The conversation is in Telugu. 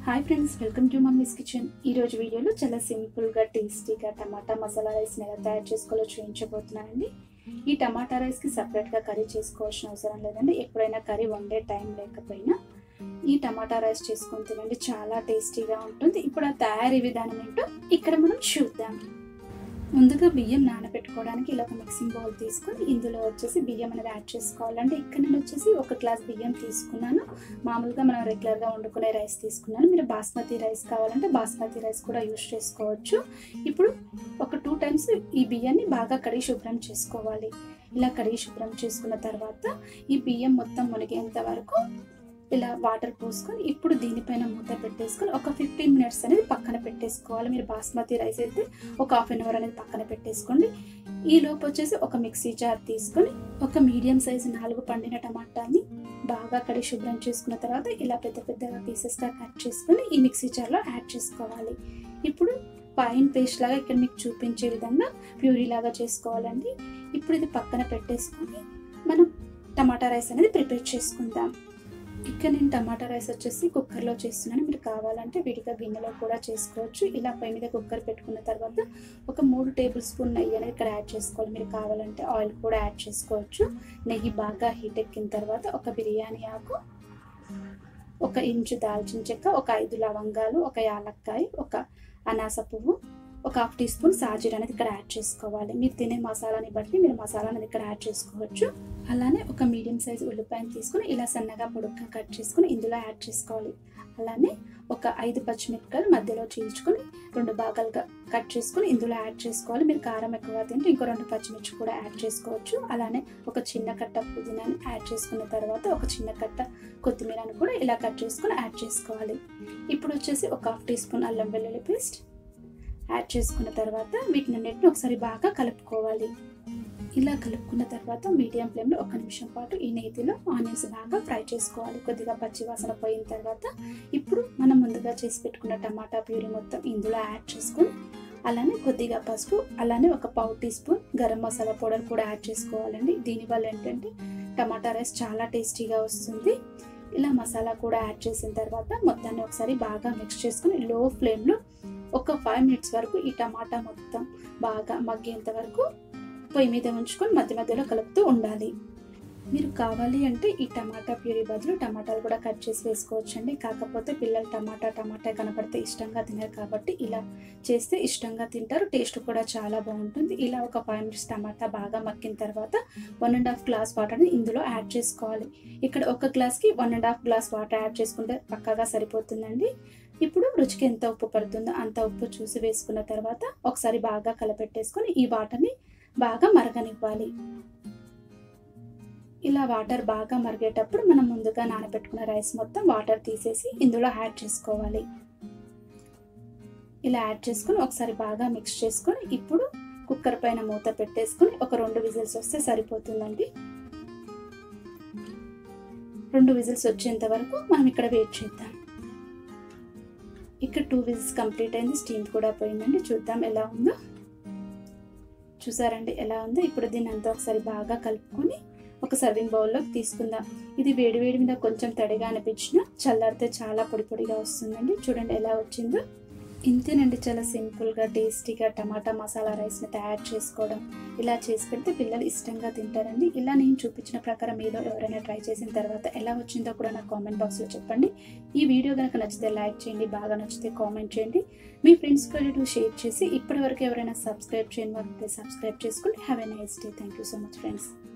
hi friends welcome to mummy's kitchen ఈ రోజు వీడియోలో చాలా సింపుల్గా టేస్టీగా టమాటా మసాలా రైస్ని ఎలా తయారు చేసుకోవాలో చూపించబోతున్నానండి ఈ టమాటా రైస్కి సపరేట్గా కర్రీ చేసుకోవాల్సిన అవసరం లేదండి ఎప్పుడైనా కర్రీ వండే టైం లేకపోయినా ఈ టమాటా రైస్ చేసుకొని తినండి చాలా టేస్టీగా ఉంటుంది ఇప్పుడు ఆ తయారీ విధానం ఏంటో ఇక్కడ మనం చూద్దాం ముందుగా బియ్యం నానబెట్టుకోవడానికి ఇలా ఒక మిక్సింగ్ బౌల్ తీసుకొని ఇందులో వచ్చేసి బియ్యం అనేది యాడ్ చేసుకోవాలంటే ఇక్కడ నేను వచ్చేసి ఒక గ్లాస్ బియ్యం తీసుకున్నాను మామూలుగా మనం రెగ్యులర్గా వండుకునే రైస్ తీసుకున్నాను మీరు బాస్మతి రైస్ కావాలంటే బాస్మతి రైస్ కూడా యూస్ చేసుకోవచ్చు ఇప్పుడు ఒక టూ టైమ్స్ ఈ బియ్యాన్ని బాగా కడిగి శుభ్రం చేసుకోవాలి ఇలా కడిగి శుభ్రం చేసుకున్న తర్వాత ఈ బియ్యం మొత్తం మునిగేంత వరకు ఇలా వాటర్ పోసుకొని ఇప్పుడు దీనిపైన మూత పెట్టేసుకొని ఒక ఫిఫ్టీన్ మినిట్స్ అనేది పక్కన పెట్టేసుకోవాలి మీరు బాస్మతి రైస్ అయితే ఒక హాఫ్ అన్ అవర్ అనేది పక్కన పెట్టేసుకోండి ఈ లోపు వచ్చేసి ఒక మిక్సీ జార్ తీసుకొని ఒక మీడియం సైజు నాలుగు పండిన టమాటాని బాగా కడిగి శుభ్రం చేసుకున్న తర్వాత ఇలా పెద్ద పెద్దగా పీసెస్గా కట్ చేసుకొని ఈ మిక్సీ జార్లో యాడ్ చేసుకోవాలి ఇప్పుడు పైన్ పేస్ట్ లాగా ఇక్కడ మీకు చూపించే విధంగా ప్యూరీ లాగా చేసుకోవాలండి ఇప్పుడు ఇది పక్కన పెట్టేసుకొని మనం టమాటా రైస్ అనేది ప్రిపేర్ చేసుకుందాం ఇక్కడ నేను టమాటా రైస్ వచ్చేసి కుక్కర్లో చేస్తున్నాను మీరు కావాలంటే విడిగా గిన్నెలో కూడా చేసుకోవచ్చు ఇలా పై మీద కుక్కర్ పెట్టుకున్న తర్వాత ఒక మూడు టేబుల్ స్పూన్ నెయ్యి అనేది ఇక్కడ యాడ్ చేసుకోవాలి మీరు కావాలంటే ఆయిల్ కూడా యాడ్ చేసుకోవచ్చు నెయ్యి బాగా హీట్ ఎక్కిన తర్వాత ఒక బిర్యానీ ఆకు ఒక ఇంచు దాల్చిన చెక్క ఒక ఐదు లవంగాలు ఒక యాలక్కాయ ఒక అనాస పువ్వు ఒక హాఫ్ టీ స్పూన్ సాజీర అనేది ఇక్కడ యాడ్ చేసుకోవాలి మీరు తినే మసాలాని బట్టి మీరు మసాలా అనేది ఇక్కడ యాడ్ చేసుకోవచ్చు అలానే ఒక మీడియం సైజ్ ఉల్లిపాయను తీసుకుని ఇలా సన్నగా పొడుగ్గా కట్ చేసుకుని ఇందులో యాడ్ చేసుకోవాలి అలానే ఒక ఐదు పచ్చిమిరపకాయలు మధ్యలో చీల్చుకొని రెండు భాగాలుగా కట్ చేసుకుని ఇందులో యాడ్ చేసుకోవాలి మీరు కారం ఎక్కువ తింటే ఇంకో రెండు పచ్చిమిర్చి కూడా యాడ్ చేసుకోవచ్చు అలానే ఒక చిన్న కట్ట పుదీనాని యాడ్ చేసుకున్న తర్వాత ఒక చిన్న కట్ట కొత్తిమీరని కూడా ఇలా కట్ చేసుకుని యాడ్ చేసుకోవాలి ఇప్పుడు వచ్చేసి ఒక హాఫ్ టీ స్పూన్ అల్లం వెల్లుల్లి పేస్ట్ యాడ్ చేసుకున్న తర్వాత వీటిని అన్నిటిని ఒకసారి బాగా కలుపుకోవాలి ఇలా కలుపుకున్న తర్వాత మీడియం ఫ్లేమ్లో ఒక నిమిషం పాటు ఈ నేతిలో ఆనియన్స్ బాగా ఫ్రై చేసుకోవాలి కొద్దిగా పచ్చి వాసన పోయిన తర్వాత ఇప్పుడు మనం ముందుగా చేసి పెట్టుకున్న టమాటా ప్యూరీ మొత్తం ఇందులో యాడ్ చేసుకొని అలానే కొద్దిగా పసుపు అలానే ఒక పావు teaspoon garam masala powder కూడా యాడ్ చేసుకోవాలండి దీనివల్ల ఏంటంటే టమాటా రైస్ చాలా టేస్టీగా వస్తుంది ఇలా మసాలా కూడా యాడ్ చేసిన తర్వాత మొత్తాన్ని ఒకసారి బాగా మిక్స్ చేసుకుని లో ఫ్లేమ్లో ఒక ఫైవ్ మినిట్స్ వరకు ఈ టమాటా మొత్తం బాగా మగ్గేంత వరకు పొయ్యి మీద ఉంచుకొని మధ్య మధ్యలో కలుపుతూ ఉండాలి మీరు కావాలి అంటే ఈ టమాటా ప్యూరీ బదులు టమాటాలు కూడా కట్ చేసి వేసుకోవచ్చండి కాకపోతే పిల్లలు టమాటా టమాటా కనపడితే ఇష్టంగా తినరు కాబట్టి ఇలా చేస్తే ఇష్టంగా తింటారు టేస్ట్ కూడా చాలా బాగుంటుంది ఇలా ఒక ఫైవ్ మినిట్స్ టమాటా బాగా మక్కిన తర్వాత వన్ అండ్ హాఫ్ గ్లాస్ వాటర్ని ఇందులో యాడ్ చేసుకోవాలి ఇక్కడ ఒక గ్లాస్కి one and half glass water add చేసుకుంటే పక్కగా సరిపోతుందండి ఇప్పుడు రుచికి ఎంత ఉప్పు పడుతుందో అంత ఉప్పు చూసి వేసుకున్న తర్వాత ఒకసారి బాగా కలపెట్టేసుకొని ఈ వాటర్ని బాగా మరగనివ్వాలి ఇలా వాటర్ బాగా మరిగేటప్పుడు మనం ముందుగా నానబెట్టుకున్న రైస్ మొత్తం వాటర్ తీసేసి ఇందులో యాడ్ చేసుకోవాలి ఇలా యాడ్ చేసుకుని ఒకసారి బాగా మిక్స్ చేసుకొని ఇప్పుడు కుక్కర్ పైన మూత పెట్టేసుకుని ఒక రెండు విజిల్స్ వస్తే సరిపోతుందండి రెండు విజిల్స్ వచ్చేంత వరకు మనం ఇక్కడ వెయిట్ చేద్దాం ఇక్కడ టూ విజిల్స్ కంప్లీట్ అయింది స్టీమ్ కూడా పోయిందండి చూద్దాం ఎలా ఉందో చూసారండి ఎలా ఉందో ఇప్పుడు దీన్ని అంతా ఒకసారి బాగా కలుపుకొని ఒక సర్వింగ్ బౌల్లోకి తీసుకుందాం ఇది వేడి వేడి మీద కొంచెం తడిగా అనిపించిన చల్లారితే చాలా పొడి పొడిగా వస్తుందండి చూడండి ఎలా వచ్చిందో ఇంతేనండి చాలా సింపుల్గా టేస్టీగా టమాటా మసాలా రైస్ని తయారు చేసుకోవడం ఇలా చేసి పెడితే పిల్లలు ఇష్టంగా తింటారండి ఇలా నేను చూపించిన ప్రకారం మీలో ఎవరైనా ట్రై చేసిన తర్వాత ఎలా వచ్చిందో కూడా నాకు కామెంట్ బాక్స్లో చెప్పండి ఈ వీడియో కనుక నచ్చితే లైక్ చేయండి బాగా నచ్చితే కామెంట్ చేయండి మీ ఫ్రెండ్స్ కూడా షేర్ చేసి ఇప్పటివరకు ఎవరైనా సబ్స్క్రైబ్ చేయని వారికి సబ్స్క్రైబ్ చేసుకోండి have a nice day thank you so much friends